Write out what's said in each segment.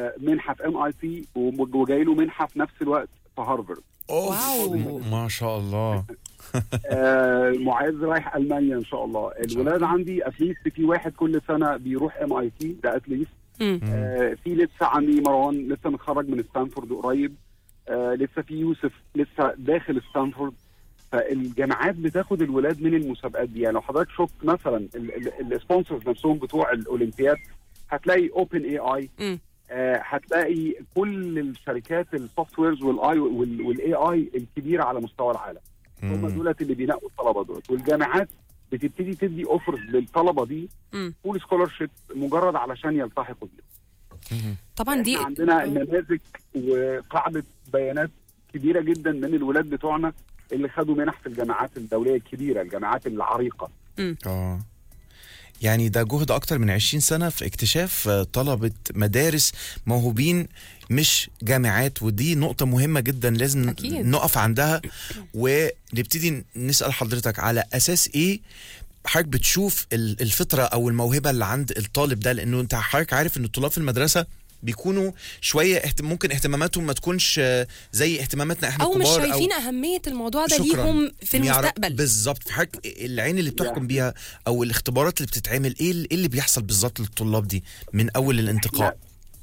آه، منحه في ام اي تي وجاي له منحه في نفس الوقت في هارفارد واو ما شاء الله آه، معاذ رايح المانيا ان شاء الله الولاد عندي اتليست في واحد كل سنه بيروح ام اي تي ده اتليست مم. آه، في لسه عندي مروان لسه متخرج من ستانفورد قريب آه، لسه في يوسف لسه داخل ستانفورد فالجامعات بتاخد الولاد من المسابقات دي يعني لو حضرتك شفت مثلا السبونسرز نفسهم بتوع الاولمبياد هتلاقي اوبن اي اي مم. هتلاقي كل الشركات السوفت ويرز والاي والاي اي الكبيره على مستوى العالم هم مم. دولت اللي بينقوا الطلبه دول والجامعات بتبتدي تدي اوفرز للطلبه دي مم. فول سكولرشيب مجرد علشان يلتحقوا بيهم مم. طبعا دي احنا عندنا نماذج وقاعده بيانات كبيره جدا من الولاد بتوعنا اللي خدوا منح في الجامعات الدوليه الكبيره الجامعات العريقه اه يعني ده جهد اكتر من 20 سنه في اكتشاف آه، طلبه مدارس موهوبين مش جامعات ودي نقطه مهمه جدا لازم أكيد. نقف عندها ونبتدي نسال حضرتك على اساس ايه حضرتك بتشوف ال- الفطره او الموهبه اللي عند الطالب ده لانه انت حضرتك عارف ان الطلاب في المدرسه بيكونوا شويه اهت... ممكن اهتماماتهم ما تكونش آه، زي اهتماماتنا احنا او مش الكبار شايفين اهميه الموضوع ده شكراً. ليهم في يعرف- المستقبل بالظبط في حضرتك العين اللي بتحكم يعني. بيها او الاختبارات اللي بتتعمل ايه اللي, إيه اللي بيحصل بالظبط للطلاب دي من اول الانتقاء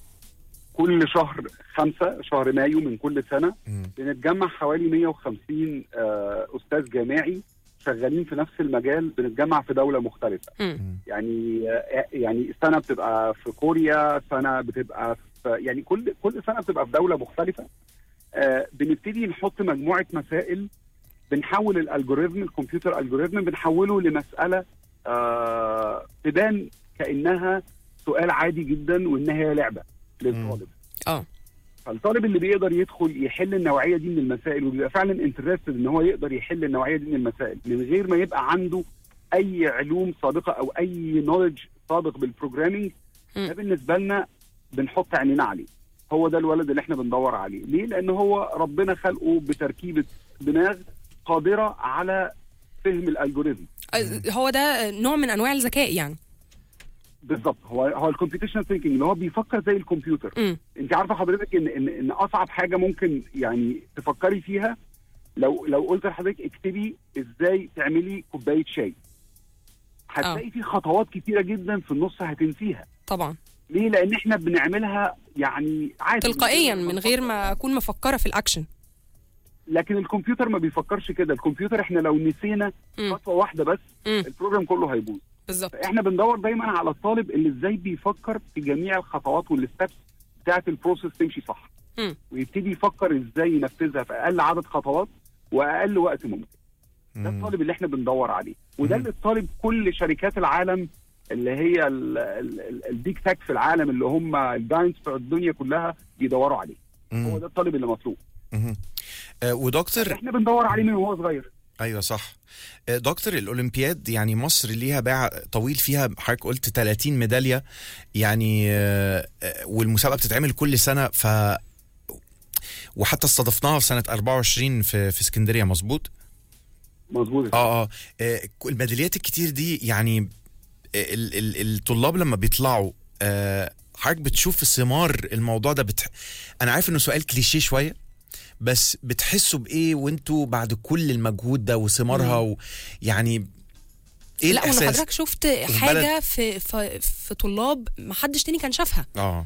كل شهر خمسة شهر مايو من كل سنة مم. بنتجمع حوالي 150 آه، أستاذ جامعي شغالين في نفس المجال بنتجمع في دولة مختلفة مم. يعني آه، يعني سنة بتبقى في كوريا سنة بتبقى في يعني كل كل سنة بتبقى في دولة مختلفة آه، بنبتدي نحط مجموعة مسائل بنحول الالجوريزم الكمبيوتر الجوريزم بنحوله لمسألة آه، تبان كأنها سؤال عادي جدا وإنها هي لعبة للطالب اه فالطالب اللي بيقدر يدخل يحل النوعيه دي من المسائل وبيبقى فعلا انترستد ان هو يقدر يحل النوعيه دي من المسائل من غير ما يبقى عنده اي علوم سابقه او اي نولج سابق بالبروجرامينج مم. ده بالنسبه لنا بنحط عينينا عليه هو ده الولد اللي احنا بندور عليه ليه لان هو ربنا خلقه بتركيبه دماغ قادره على فهم الالجوريزم آه، هو ده نوع من انواع الذكاء يعني بالظبط هو هو الكمبيوتيشن ثينكينج اللي هو بيفكر زي الكمبيوتر مم. انت عارفه حضرتك ان ان ان اصعب حاجه ممكن يعني تفكري فيها لو لو قلت لحضرتك اكتبي ازاي تعملي كوبايه شاي هتلاقي في خطوات كتيره جدا في النص هتنسيها طبعا ليه لان احنا بنعملها يعني عادي تلقائيا من غير ما اكون مفكره في الاكشن لكن الكمبيوتر ما بيفكرش كده الكمبيوتر احنا لو نسينا مم. خطوه واحده بس مم. البروجرام كله هيبوظ بالظبط احنا بندور دايما على الطالب اللي ازاي بيفكر في جميع الخطوات والستبس بتاعت البروسيس تمشي صح مم. ويبتدي يفكر ازاي ينفذها في اقل عدد خطوات واقل وقت ممكن ده مم. الطالب اللي احنا بندور عليه وده مم. اللي الطالب كل شركات العالم اللي هي البيج تاك في العالم اللي هم الجاينتس بتوع الدنيا كلها بيدوروا عليه مم. هو ده الطالب اللي مطلوب مم. آه، ودكتور احنا بندور عليه من وهو صغير ايوه صح آه، دكتور الاولمبياد يعني مصر ليها باع طويل فيها حضرتك قلت 30 ميداليه يعني آه، آه، والمسابقه بتتعمل كل سنه ف وحتى استضفناها في سنه 24 في في اسكندريه مظبوط مظبوط اه اه آه، الميداليات الكتير دي يعني ال ال الطلاب لما بيطلعوا آه، حضرتك بتشوف ثمار الموضوع ده بتح... انا عارف انه سؤال كليشيه شويه بس بتحسوا بايه وانتوا بعد كل المجهود ده وثمارها و... يعني ايه لا وان الاحساس حضرتك شفت حاجه في في, في طلاب ما حدش تاني كان شافها اه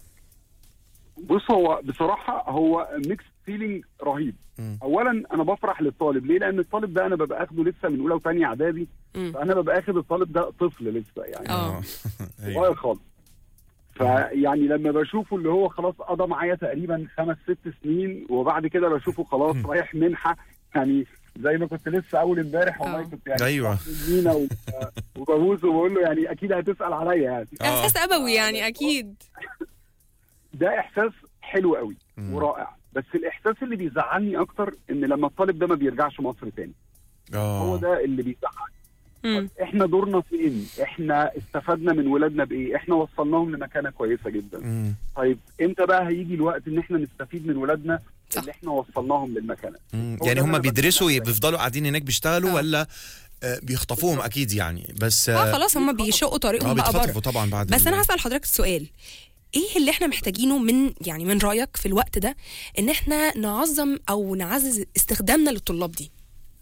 بص هو بصراحه هو ميكس فيلينج رهيب مم. اولا انا بفرح للطالب ليه لان الطالب ده انا ببقى اخده لسه من اولى وثانيه اعدادي مم. فانا ببقى اخد الطالب ده طفل لسه يعني اه صغير ايوه خالص فيعني لما بشوفه اللي هو خلاص قضى معايا تقريبا خمس ست سنين وبعد كده بشوفه خلاص رايح منحه يعني زي ما كنت لسه اول امبارح والله آه. كنت يعني ايوه مينا و- وببوسه وبقول له يعني اكيد هتسال عليا يعني آه. احساس ابوي يعني اكيد ده احساس حلو قوي مم. ورائع بس الاحساس اللي بيزعلني اكتر ان لما الطالب ده ما بيرجعش مصر تاني هو اه ده اللي بيزعل مم. احنا دورنا فين احنا استفدنا من ولادنا بايه احنا وصلناهم لمكانه كويسه جدا مم. طيب امتى بقى هيجي الوقت ان احنا نستفيد من ولادنا صح. اللي احنا وصلناهم للمكانه مم. هو يعني ده هم اللي بيدرسوا بتكلم بيفضلوا قاعدين هناك بيشتغلوا آه. ولا آه، بيخطفوهم اكيد يعني بس اه آه خلاص هم بيشقوا آه، طريقهم بقى بره بيتخطفوا طبعا بعد بس ال- انا هسال حضرتك السؤال ايه اللي احنا محتاجينه من يعني من رايك في الوقت ده ان احنا نعظم او نعزز استخدامنا للطلاب دي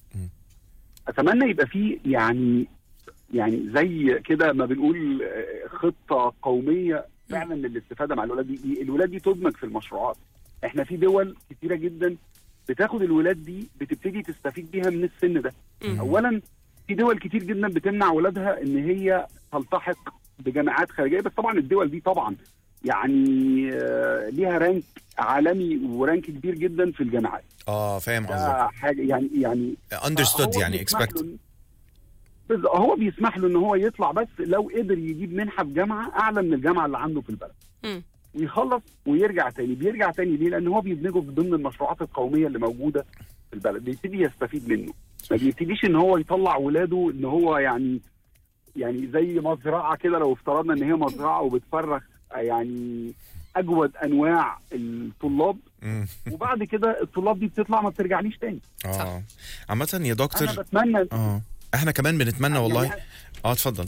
اتمنى يبقى فيه يعني يعني زي كده ما بنقول آه، خطه قوميه فعلا للاستفاده مع الولاد دي الولاد دي تدمج في المشروعات احنا في دول كتيره جدا بتاخد الولاد دي بتبتدي تستفيد بيها من السن ده مم. اولا في دول كتير جدا بتمنع ولادها ان هي تلتحق بجامعات خارجيه بس طبعا الدول دي طبعا يعني آه، ليها رانك عالمي ورانك كبير جدا في الجامعات اه فاهم قصدك ده حاجه يعني يعني understood هو يعني بيسمح expect له إن- بس هو بيسمح له ان هو يطلع بس لو قدر يجيب منحه في جامعه اعلى من الجامعه اللي عنده في البلد مم. ويخلص ويرجع تاني بيرجع تاني ليه لان هو بيدمجه في ضمن المشروعات القوميه اللي موجوده في البلد بيبتدي يستفيد منه ما بيبتديش ان هو يطلع ولاده ان هو يعني يعني زي مزرعه كده لو افترضنا ان هي مزرعه وبتفرخ يعني اجود انواع الطلاب مم. وبعد كده الطلاب دي بتطلع ما بترجعليش تاني اه عامة يا انا دكتور بتمنى اه احنا كمان بنتمنى والله يعني اه اتفضل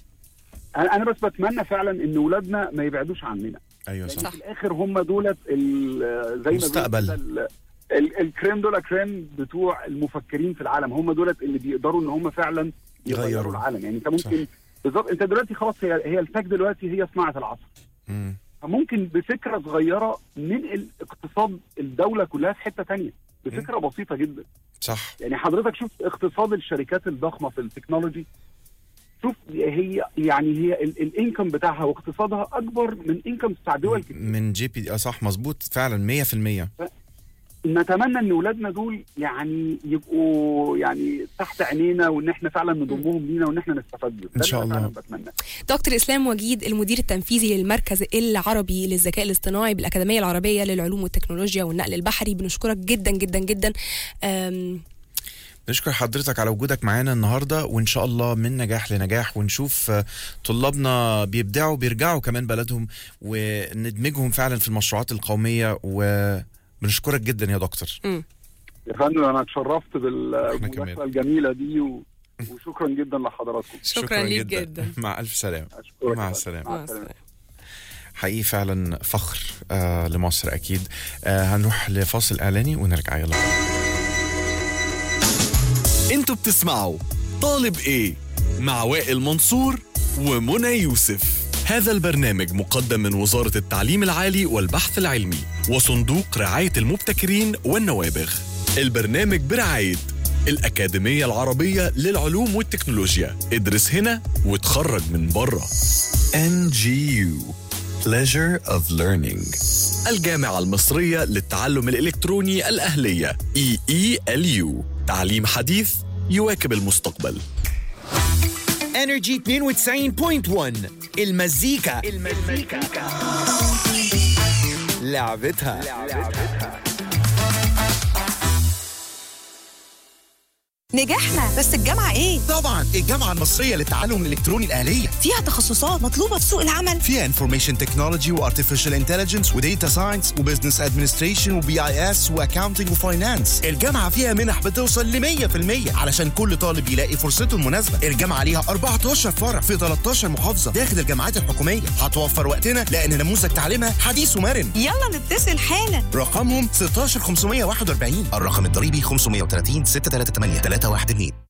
انا أنا بس بتمنى فعلا ان ولادنا ما يبعدوش عننا ايوه لان صح في الاخر هم دولت ال- زي ما مستقبل. بيقولوا كده ال- ال- الكريم دول كريم بتوع المفكرين في العالم هم دولت اللي بيقدروا ان هم فعلا يغيروا. يغيروا العالم يعني انت ممكن بالظبط انت دلوقتي خلاص هي هي التاج دلوقتي هي صناعه العصر مم. فممكن بفكره صغيره ننقل اقتصاد الدوله كلها في حته تانية بفكره بسيطه جدا صح يعني حضرتك شوف اقتصاد الشركات الضخمه في التكنولوجي شوف هي يعني هي ال- الانكم بتاعها واقتصادها اكبر من انكم بتاع دول كتير من جي بي اه صح مظبوط فعلا 100% نتمنى ان اولادنا دول يعني يبقوا يعني تحت عينينا وان احنا فعلا نضمهم لينا وان احنا نستفاد بيهم إن ده شاء اللي أنا الله. فعلا بتمنى دكتور اسلام وجيد المدير التنفيذي للمركز العربي للذكاء الاصطناعي بالاكاديميه العربيه للعلوم والتكنولوجيا والنقل البحري بنشكرك جدا جدا جدا أم، نشكر حضرتك على وجودك معانا النهارده وان شاء الله من نجاح لنجاح ونشوف آه، طلابنا بيبدعوا بيرجعوا كمان بلدهم وندمجهم فعلا في المشروعات القوميه وبنشكرك جدا يا دكتور يا فندم انا اتشرفت كمان. بالمداخله الجميله دي و... وشكرا جدا لحضراتكم شكراً ليك جداً. مع الف سلامه اشكرك مع يا السلامة. فندم. مع السلامه حقيقي فعلا فخر آه لمصر اكيد آه هنروح لفاصل اعلاني ونرجع يلا انتوا بتسمعوا طالب ايه مع وائل منصور ومنى يوسف هذا البرنامج مقدم من وزارة التعليم العالي والبحث العلمي وصندوق رعاية المبتكرين والنوابغ البرنامج برعاية الأكاديمية العربية للعلوم والتكنولوجيا ادرس هنا وتخرج من بره NGU Pleasure of Learning الجامعة المصرية للتعلم الإلكتروني الأهلية EELU تعليم حديث يواكب المستقبل انرجي 92.1 المزيكا المزيكا لعبتها نجحنا بس الجامعة ايه؟ طبعا الجامعة المصرية للتعلم الإلكتروني الآلية فيها تخصصات مطلوبة في سوق العمل فيها انفورميشن تكنولوجي وارتفيشال انتليجنس وديتا ساينس وبزنس ادمنستريشن وبي اي اس واكاونتنج وفاينانس الجامعة فيها منح بتوصل ل 100% علشان كل طالب يلاقي فرصته المناسبة الجامعة ليها 14 فرع في 13 محافظة داخل الجامعات الحكومية هتوفر وقتنا لأن نموذج تعليمها حديث ومرن يلا نتصل حالا رقمهم 16541 الرقم الضريبي 530 638 312